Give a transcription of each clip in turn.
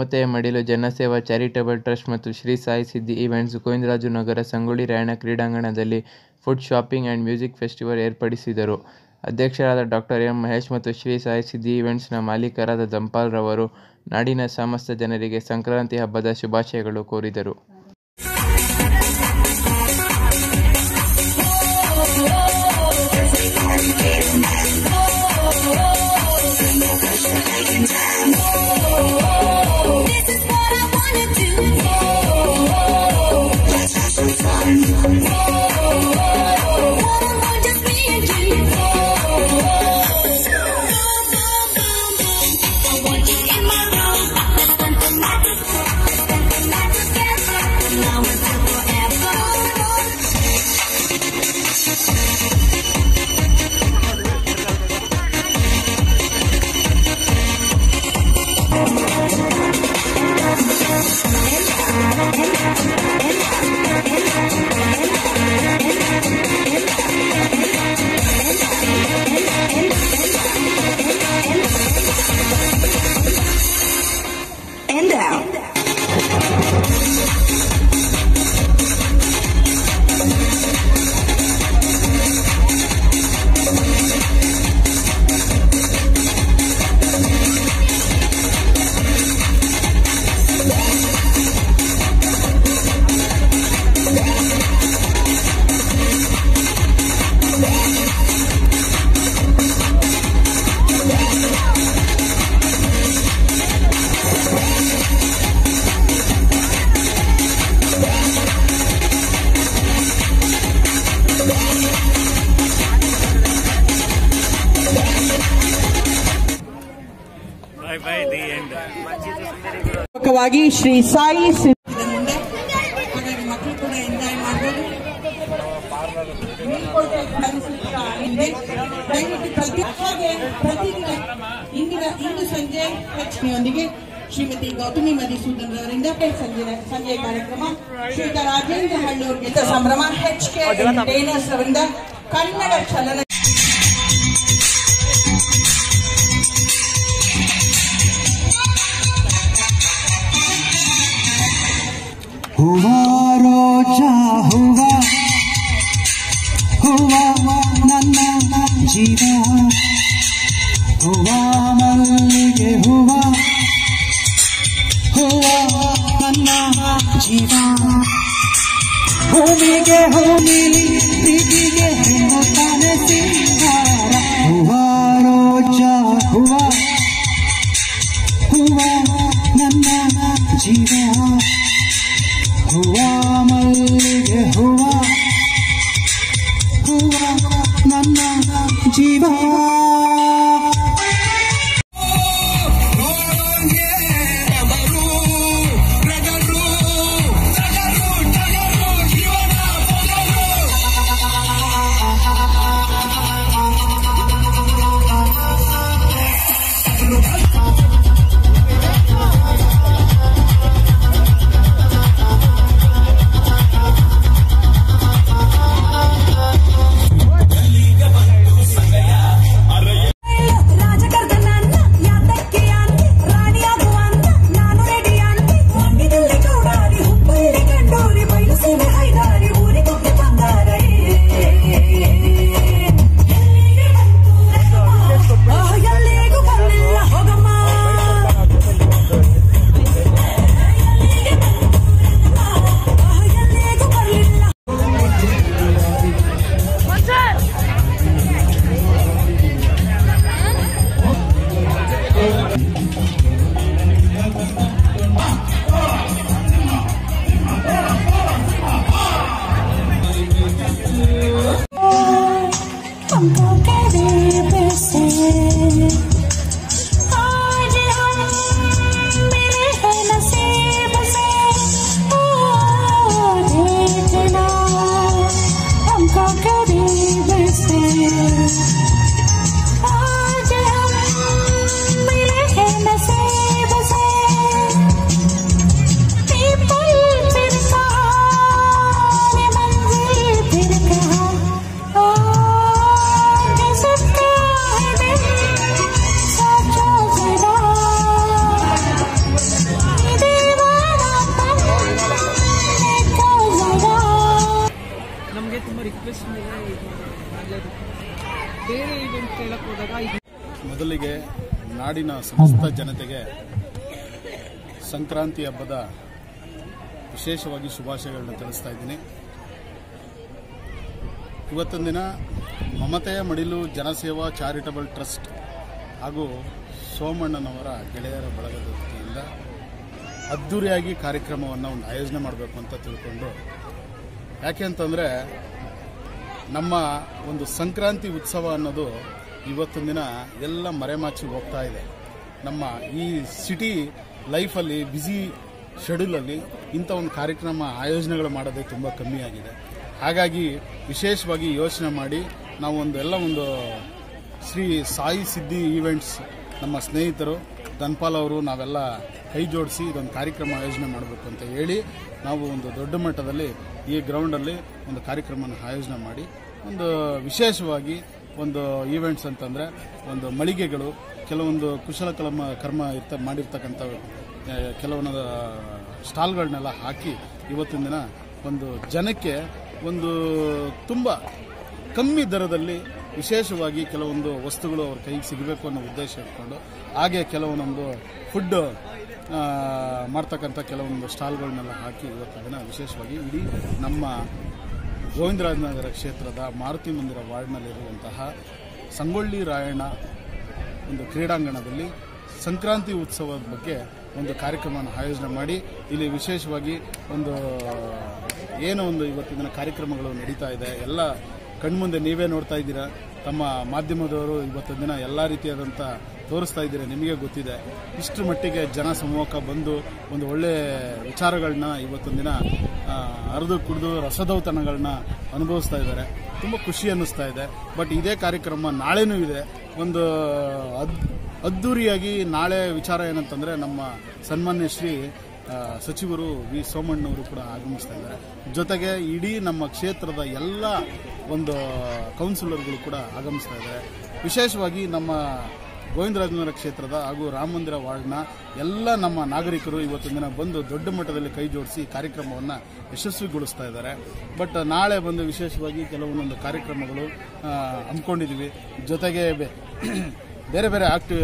ತೊಂಬತ್ತನೇ ಮಡಿಲು ಜನಸೇವಾ charitable trust ಮತ್ತು ಶ್ರೀ ಸಾಯಿ ಸಿದ್ಧಿ ಈವೆಂಟ್ಸ್ ಗೋವಿಂದರಾಜನಗರ ಸಂಗೊಳ್ಳಿ ರಾಯಣ್ಣ ಕ್ರೀಡಾಂಗಣದಲ್ಲಿ food shopping and music festival ಏರ್ಪಡಿಸಿದರು ಅಧ್ಯಕ್ಷರಾದ ಡಾಕ್ಟರ್ ಎಂ ಮಹೇಶ್ ಮತ್ತು ಶ್ರೀ ಸಾಯಿ ಸಿದ್ಧಿ ಈವೆಂಟ್ಸ್ನ ಮಾಲೀಕರಾದ ದಂಪಾಲ್ ರವರು ನಾಡಿನ ಸಮಸ್ತ ಜನರಿಗೆ ಸಂಕ್ರಾಂತಿ ಹಬ್ಬದ ಶುಭಾಶಯಗಳು ಕೋರಿದರು This is what I wanna do. Let's have some fun. One on one, just me and you. I want you in my room. Let's spend the night together. Let's spend the night together. Now until forever. And out. Bye bye, the end. ಪೂರ್ವಕವಾಗಿ Shri Sai C- ಇದೆ ಮುಂದೆ ಹಾಗಾಗಿ ಮಕ್ಕಳು ಕೂಡ enjoy ಮಾಡ್ಬೋದು ನೀಡ್ಕೊಳ್ಬೇಕು ಅನಿಸುತ್ತಾ ಇದೆ. ದಯವಿಟ್ಟು ಪ್ರತಿ ಹಾಗೆ ಪ್ರತಿದಿನ ಇಂದಿನ ಇಂದು ಸಂಜೆ ಲಕ್ಷ್ಮಿಯೊಂದಿಗೆ ಶ್ರೀಮತಿ ಗೌತಮಿ ಮಧುಸೂದನ್ ಅವರಿಂದ ಸಂಜೆ ಸಂಜೆ ಕಾರ್ಯಕ್ರಮ ಶ್ರೀಯುತ ರಾಜೇಂದ್ರ ಹಳ್ಳೂರ್ಗೆ ಸಂಭ್ರಮ ಎಚ್ ಕೆ ಎಂಟರ್ಟೈನರ್ಸ್ ಅವರಿಂದ ಕನ್ನಡ ಚಲನ हुआ रोजा हुआ हुआ ನನ್ನ ಜೀವ ಹುವ ಮಲ್ಲಿಗೆ ಹುವ ಹುವ ನನ್ನ ಜೀವ ಭೂಮಿಗೆ ಹೂಮಿಲಿ ಪ್ರೀತಿಗೆ ಹೆಣ್ಣುತ್ತಾನೆ ಸಿಂಗಾರ ಹುವ ರೋಜ ಹುವ ಹುವ ನನ್ನ ಜೀವ ಹೂವ ಮಲ್ಲಿಗೆ ಹೂವ ಹೂವ ನನ್ನ ಜೀವ ರಿಕ್ವೆಸ್ಟ್ ಮೇಲೆ ಇದು ಒಳ್ಳೇದು ಬೇರೆ ಇವೆಂಟ್ ಕೇಳಕ್ಕೆ ಹೋದಾಗ ಇದು ಮೊದಲಿಗೆ ನಾಡಿನ ಸಮಸ್ತ ಜನತೆಗೆ ಸಂಕ್ರಾಂತಿ ಹಬ್ಬದ ವಿಶೇಷವಾಗಿ ಶುಭಾಶಯಗಳನ್ನ ತಿಳಿಸ್ತಾ ಇದ್ದೀನಿ ಇವತ್ತಿನ ದಿನ ಮಮತೆಯ ಮಡಿಲು ಜನಸೇವಾ ಚಾರಿಟಬಲ್ ಟ್ರಸ್ಟ್ ಹಾಗೂ ಸೋಮಣ್ಣನವರ ಗೆಳೆಯರ ಬಳಗದ ವತಿಯಿಂದ ಅದ್ಧೂರಿಯಾಗಿ ಕಾರ್ಯಕ್ರಮವನ್ನು ಒಂದು ಆಯೋಜನೆ ಮಾಡಬೇಕು ಅಂತ ತಿಳ್ಕೊಂಡು ಯಾಕೆ ಅಂತಂದರೆ ನಮ್ಮ ಒಂದು ಸಂಕ್ರಾಂತಿ ಉತ್ಸವ ಅನ್ನೋದು ಇವತ್ತಿನ ದಿನ ಎಲ್ಲ ಮರೆಮಾಚಿ ಹೋಗ್ತಾ ಇದೆ ನಮ್ಮ ಈ ಸಿಟಿ ಲೈಫಲ್ಲಿ ಬ್ಯುಸಿ ಶೆಡ್ಯೂಲಲ್ಲಿ ಇಂಥ ಒಂದು ಕಾರ್ಯಕ್ರಮ ಆಯೋಜನೆಗಳು ಮಾಡೋದೇ ತುಂಬ ಕಮ್ಮಿ ಆಗಿದೆ ಹಾಗಾಗಿ ವಿಶೇಷವಾಗಿ ಯೋಚನೆ ಮಾಡಿ ನಾವು ಒಂದು ಎಲ್ಲ ಒಂದು ಶ್ರೀ ಸಾಯಿ ಸಿದ್ಧಿ ಈವೆಂಟ್ಸ್ ನಮ್ಮ ಸ್ನೇಹಿತರು ಧನ್ಪಾಲ್ ಅವರು ನಾವೆಲ್ಲ ಕೈ ಜೋಡಿಸಿ ಇದೊಂದು ಕಾರ್ಯಕ್ರಮ ಆಯೋಜನೆ ಮಾಡಬೇಕು ಅಂತ ಹೇಳಿ ನಾವು ಒಂದು ದೊಡ್ಡ ಮಟ್ಟದಲ್ಲಿ ಈ ಗ್ರೌಂಡಲ್ಲಿ ಒಂದು ಕಾರ್ಯಕ್ರಮನ ಆಯೋಜನೆ ಮಾಡಿ ಒಂದು ವಿಶೇಷವಾಗಿ ಒಂದು ಈವೆಂಟ್ಸ್ ಅಂತಂದರೆ ಒಂದು ಮಳಿಗೆಗಳು ಕೆಲವೊಂದು ಕುಶಲ ಕರ್ಮ ಕರ್ಮ ಇರ್ತ ಮಾಡಿರ್ತಕ್ಕಂಥ ಆ, ಕೆಲವೊಂದು ಸ್ಟಾಲ್ಗಳನ್ನೆಲ್ಲ ಹಾಕಿ ಇವತ್ತಿನ ದಿನ ಒಂದು ಜನಕ್ಕೆ ಒಂದು ತುಂಬ ಕಮ್ಮಿ ದರದಲ್ಲಿ ವಿಶೇಷವಾಗಿ ಕೆಲವೊಂದು ವಸ್ತುಗಳು ಅವ್ರ ಕೈಗೆ ಸಿಗಬೇಕು ಅನ್ನೋ ಉದ್ದೇಶ ಇಟ್ಕೊಂಡು ಹಾಗೆ ಕೆಲವೊಂದೊಂದು ಫುಡ್ ಮಾಡ್ತಕ್ಕಂಥ ಕೆಲವೊಂದು ಸ್ಟಾಲ್ಗಳನ್ನೆಲ್ಲ ಹಾಕಿ ಇವತ್ತು ದಿನ ವಿಶೇಷವಾಗಿ ಇಡೀ ನಮ್ಮ ಗೋವಿಂದರಾಜನಗರ ಕ್ಷೇತ್ರದ ಮಾರುತಿ ಮಂದಿರ ವಾರ್ಡ್ನಲ್ಲಿರುವಂತಹ ಸಂಗೊಳ್ಳಿ ರಾಯಣ್ಣ ಒಂದು ಕ್ರೀಡಾಂಗಣದಲ್ಲಿ ಸಂಕ್ರಾಂತಿ ಉತ್ಸವದ ಬಗ್ಗೆ ಒಂದು ಕಾರ್ಯಕ್ರಮವನ್ನು ಆಯೋಜನೆ ಮಾಡಿ ಇಲ್ಲಿ ವಿಶೇಷವಾಗಿ ಒಂದು ಏನೋ ಒಂದು ಇವತ್ತಿನ ದಿನ ಕಾರ್ಯಕ್ರಮಗಳು ನಡೀತಾ ಇದೆ ಎಲ್ಲ ಕಣ್ಮುಂದೆ ನೀವೇ ನೋಡ್ತಾ ಇದ್ದೀರಾ ತಮ್ಮ ಮಾಧ್ಯಮದವರು ಇವತ್ತಿನ ದಿನ ಎಲ್ಲ ರೀತಿಯಾದಂಥ ತೋರಿಸ್ತಾ ಇದ್ದೀರಾ ನಿಮಗೆ ಗೊತ್ತಿದೆ ಇಷ್ಟರ ಮಟ್ಟಿಗೆ ಜನ ಸಮೂಹ ಬಂದು ಒಂದು ಒಳ್ಳೆ ವಿಚಾರಗಳನ್ನ ಇವತ್ತಿನ ದಿನ ಆ, ಅರಿದು ಕುಡಿದು ರಸದೌತಣಗಳನ್ನ ಅನುಭವಿಸ್ತಾ ಇದ್ದಾರೆ ತುಂಬ ಖುಷಿ ಅನ್ನಿಸ್ತಾ ಇದೆ ಬಟ್ ಇದೇ ಕಾರ್ಯಕ್ರಮ ನಾಳೆನೂ ಇದೆ ಒಂದು ಅದ್ ಅದ್ದೂರಿಯಾಗಿ ನಾಳೆ ವಿಚಾರ ಏನಂತಂದ್ರೆ ನಮ್ಮ ಸನ್ಮಾನ್ಯ ಶ್ರೀ ಆ, ಸಚಿವರು ವಿ ಸೋಮಣ್ಣವರು ಕೂಡ ಆಗಮಿಸ್ತಾ ಇದ್ದಾರೆ ಜೊತೆಗೆ ಇಡೀ ನಮ್ಮ ಕ್ಷೇತ್ರದ ಎಲ್ಲ ಒಂದು ಕೌನ್ಸಿಲರ್ಗಳು ಕೂಡ ಆಗಮಿಸ್ತಾ ಇದ್ದಾರೆ ವಿಶೇಷವಾಗಿ ನಮ್ಮ ಗೋವಿಂದರಾಜನಗರ ಕ್ಷೇತ್ರದ ಹಾಗೂ ರಾಮ ಮಂದಿರ ವಾರ್ಡ್ನ ಎಲ್ಲ ನಮ್ಮ ನಾಗರಿಕರು ಇವತ್ತಿನ ದಿನ ಬಂದು ದೊಡ್ಡ ಮಟ್ಟದಲ್ಲಿ ಕೈ ಜೋಡಿಸಿ ಕಾರ್ಯಕ್ರಮವನ್ನು ಯಶಸ್ವಿಗೊಳಿಸ್ತಾ ಇದ್ದಾರೆ ಬಟ್ ನಾಳೆ ಬಂದು ವಿಶೇಷವಾಗಿ ಕೆಲವೊಂದೊಂದು ಕಾರ್ಯಕ್ರಮಗಳು ಆ, ಹಮ್ಮಿಕೊಂಡಿದ್ದೀವಿ ಜೊತೆಗೆ ಬೆ- ಬೇರೆ ಬೇರೆ ಆಕ್ಟಿ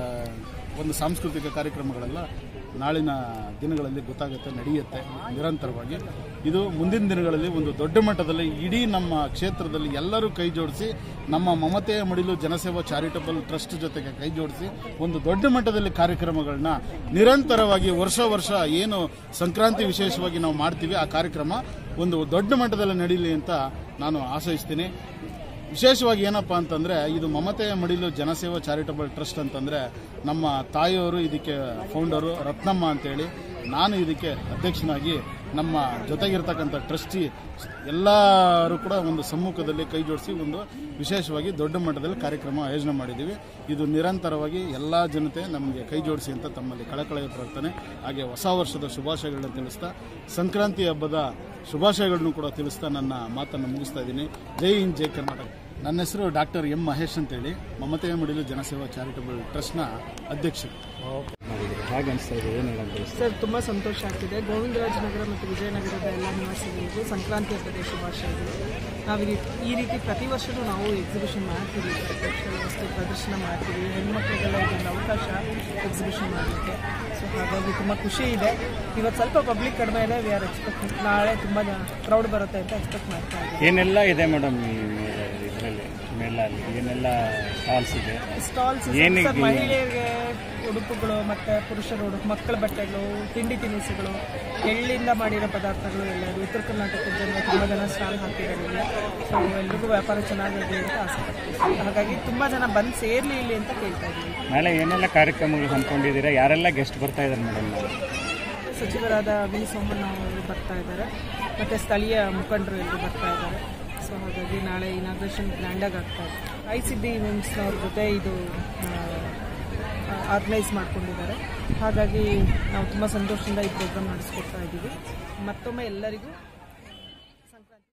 ಒಂದು ಸಾಂಸ್ಕೃತಿಕ ಕಾರ್ಯಕ್ರಮಗಳೆಲ್ಲ ನಾಳಿನ ದಿನಗಳಲ್ಲಿ ಗೊತ್ತಾಗುತ್ತೆ ನಡೆಯುತ್ತೆ ನಿರಂತರವಾಗಿ ಇದು ಮುಂದಿನ ದಿನಗಳಲ್ಲಿ ಒಂದು ದೊಡ್ಡ ಮಟ್ಟದಲ್ಲಿ ಇಡೀ ನಮ್ಮ ಕ್ಷೇತ್ರದಲ್ಲಿ ಎಲ್ಲರೂ ಕೈ ಜೋಡಿಸಿ ನಮ್ಮ ಮಮತೆಯ ಮಡಿಲು ಜನಸೇವಾ ಚಾರಿಟಬಲ್ ಟ್ರಸ್ಟ್ ಜೊತೆಗೆ ಕೈ ಜೋಡಿಸಿ ಒಂದು ದೊಡ್ಡ ಮಟ್ಟದಲ್ಲಿ ಕಾರ್ಯಕ್ರಮಗಳನ್ನ ನಿರಂತರವಾಗಿ ವರ್ಷ ವರ್ಷ ಏನು ಸಂಕ್ರಾಂತಿ ವಿಶೇಷವಾಗಿ ನಾವು ಮಾಡ್ತೀವಿ ಆ ಕಾರ್ಯಕ್ರಮ ಒಂದು ದೊಡ್ಡ ಮಟ್ಟದಲ್ಲಿ ನಡೀಲಿ ಅಂತ ನಾನು ಆಶಯಿಸ್ತೀನಿ ವಿಶೇಷವಾಗಿ ಏನಪ್ಪಾ ಅಂತಂದ್ರೆ ಇದು ಮಮತೆಯ ಮಡಿಲು ಜನಸೇವಾ ಚಾರಿಟಬಲ್ ಟ್ರಸ್ಟ್ ಅಂತಂದ್ರೆ ನಮ್ಮ ತಾಯಿಯವರು ಇದಕ್ಕೆ ಫೌಂಡರು ರತ್ನಮ್ಮ ಅಂತೇಳಿ ನಾನು ಇದಕ್ಕೆ ಅಧ್ಯಕ್ಷನಾಗಿ ನಮ್ಮ ಜೊತೆಗಿರ್ತಕ್ಕಂಥ ಟ್ರಸ್ಟಿ ಎಲ್ಲರೂ ಕೂಡ ಒಂದು ಸಮ್ಮುಖದಲ್ಲಿ ಕೈ ಜೋಡಿಸಿ ಒಂದು ವಿಶೇಷವಾಗಿ ದೊಡ್ಡ ಮಟ್ಟದಲ್ಲಿ ಕಾರ್ಯಕ್ರಮ ಆಯೋಜನೆ ಮಾಡಿದ್ದೀವಿ ಇದು ನಿರಂತರವಾಗಿ ಎಲ್ಲ ಜನತೆ ನಮಗೆ ಕೈ ಜೋಡಿಸಿ ಅಂತ ತಮ್ಮಲ್ಲಿ ಕಳಕಳೆಯ ಪ್ರಾರ್ಥನೆ ಹಾಗೆ ಹೊಸ ವರ್ಷದ ಶುಭಾಶಯಗಳನ್ನ ತಿಳಿಸ್ತಾ ಸಂಕ್ರಾಂತಿ ಹಬ್ಬದ ಶುಭಾಶಯಗಳನ್ನು ಕೂಡ ತಿಳಿಸ್ತಾ ನನ್ನ ಮಾತನ್ನು ಮುಗಿಸ್ತಾ ಇದ್ದೀನಿ ಜೈ ಹಿಂದ್ ಜೈ ಕರ್ನಾಟಕ ನನ್ನ ಹೆಸರು ಡಾಕ್ಟರ್ ಎಂ ಮಹೇಶ್ ಅಂತೇಳಿ ಮಮತೆಯ ಮಡಿಲು ಜನಸೇವಾ ಚಾರಿಟಬಲ್ ಟ್ರಸ್ಟ್ನ ಅಧ್ಯಕ್ಷರು ಸರ್ ತುಂಬ ಸಂತೋಷ ಆಗ್ತಿದೆ ಗೋವಿಂದರಾಜನಗರ ಮತ್ತು ವಿಜಯನಗರದ ಎಲ್ಲ ನಿವಾಸಿಗಳಿಗೂ ಸಂಕ್ರಾಂತಿ ಹಬ್ಬದ ಶುಭಾಶಯಗಳು ನಾವು ಈ ರೀತಿ- ಈ ರೀತಿ ಪ್ರತಿ ವರ್ಷವೂ ನಾವು ಎಕ್ಸಿಬಿಷನ್ ಮಾಡ್ತೀವಿ ಕರಕುಶಲ ವಸ್ತು ಪ್ರದರ್ಶನ ಮಾಡ್ತೀವಿ ಹೆಣ್ಮಕ್ಳಿಗೆಲ್ಲ ಇದೊಂದು ಅವಕಾಶ ಎಕ್ಸಿಬಿಷನ್ ಮಾಡಲಿಕ್ಕೆ ಸೊ ಹಾಗಾಗಿ ತುಂಬ ಖುಷಿ ಇದೆ ಇವತ್ತು ಸ್ವಲ್ಪ ಪಬ್ಲಿಕ್ ಕಡಿಮೆ ಇದೆ ವಿ ಆರ್ ಎಕ್ಸ್ಪೆಕ್ಟ್ ನಾಳೆ ತುಂಬ ಕ್ರೌಡ್ ಬರುತ್ತೆ ಅಂತ ಎಕ್ಸ್ಪೆಕ್ಟ್ ಮಾಡ್ತಾ ಇದ್ದೀವಿ ಏನೆಲ್ಲ ಇದೆ ಮೇಡಮ್ ಇದರಲ್ಲಿ ಮೇಲಲ್ಲಿ ಏನೆಲ್ಲ ಸ್ಟಾಲ್ಸ್ ಇದೆ ಸ್ಟಾಲ್ಸ್ ಏನಿಗೆ- ಸರ್ ಮಹಿಳೆಯರಿಗೆ ಉಡುಪುಗಳು ಮತ್ತೆ ಪುರುಷರ ಉಡುಪು ಮಕ್ಕಳ ಬಟ್ಟೆಗಳು ತಿಂಡಿ ತಿನಿಸುಗಳು ಎಳ್ಳಿಂದ ಮಾಡಿರೋ ಪದಾರ್ಥಗಳು ಎಲ್ಲ ಇದೆ. ಉತ್ತರ ಕರ್ನಾಟಕದ ಜನ ತುಂಬ ಜನ ಸ್ಟಾಲ್ ಹಾಕಿದ್ದಾರೆ ಇಲ್ಲಿ ಸೊ ಎಲ್ರಿಗೂ ವ್ಯಾಪಾರ ಚೆನ್ನಾಗಿದೆ ಅಂತ ಆಸೆ ಪಡ್ತೀವಿ ಹಾಗಾಗಿ ತುಂಬ ಜನ ಬಂದು ಸೇರ್ಲಿ ಇಲ್ಲಿ ಅಂತ ಕೇಳ್ತಾ ಇದ್ದೀವಿ ನಾಳೆ ಏನೆಲ್ಲ ಕಾರ್ಯಕ್ರಮಗಳು ಹಮ್ಮಿಕೊಂಡಿದ್ದೀರಾ ಯಾರೆಲ್ಲ ಗೆಸ್ಟ್ ಬರ್ತಾ ಇದ್ದಾರೆ ಮೇಡಮ್ ನಾಳೆ ಸಚಿವರಾದ ವಿ ಸೋಮಣ್ಣ ಅವರು ಬರ್ತಾ ಇದ್ದಾರೆ ಮತ್ತು ಸ್ಥಳೀಯ ಮುಖಂಡರು ಎಲ್ಲರೂ ಬರ್ತಾ ಇದ್ದಾರೆ ಸೊ ಹಾಗಾಗಿ ನಾಳೆ ಇನಾಗ್ರೇಷನ್ ಗ್ರ್ಯಾಂಡಾಗಿ ಆಗ್ತಾ ಇದೆ ಐ ಸಿದ್ದಿ ಇವೆಂಟ್ಸ್ನವ್ರ ಜೊತೆ ಇದು ಆರ್ಗನೈಸ್ ಮಾಡ್ಕೊಂಡಿದ್ದಾರೆ ಹಾಗಾಗಿ ನಾವು ತುಂಬ ಸಂತೋಷದಿಂದ ಈ ಪ್ರೋಗ್ರಾಮ್ ನಡೆಸ್ಕೊಡ್ತಾ ಇದ್ದೀವಿ ಮತ್ತೊಮ್ಮೆ ಎಲ್ಲರಿಗೂ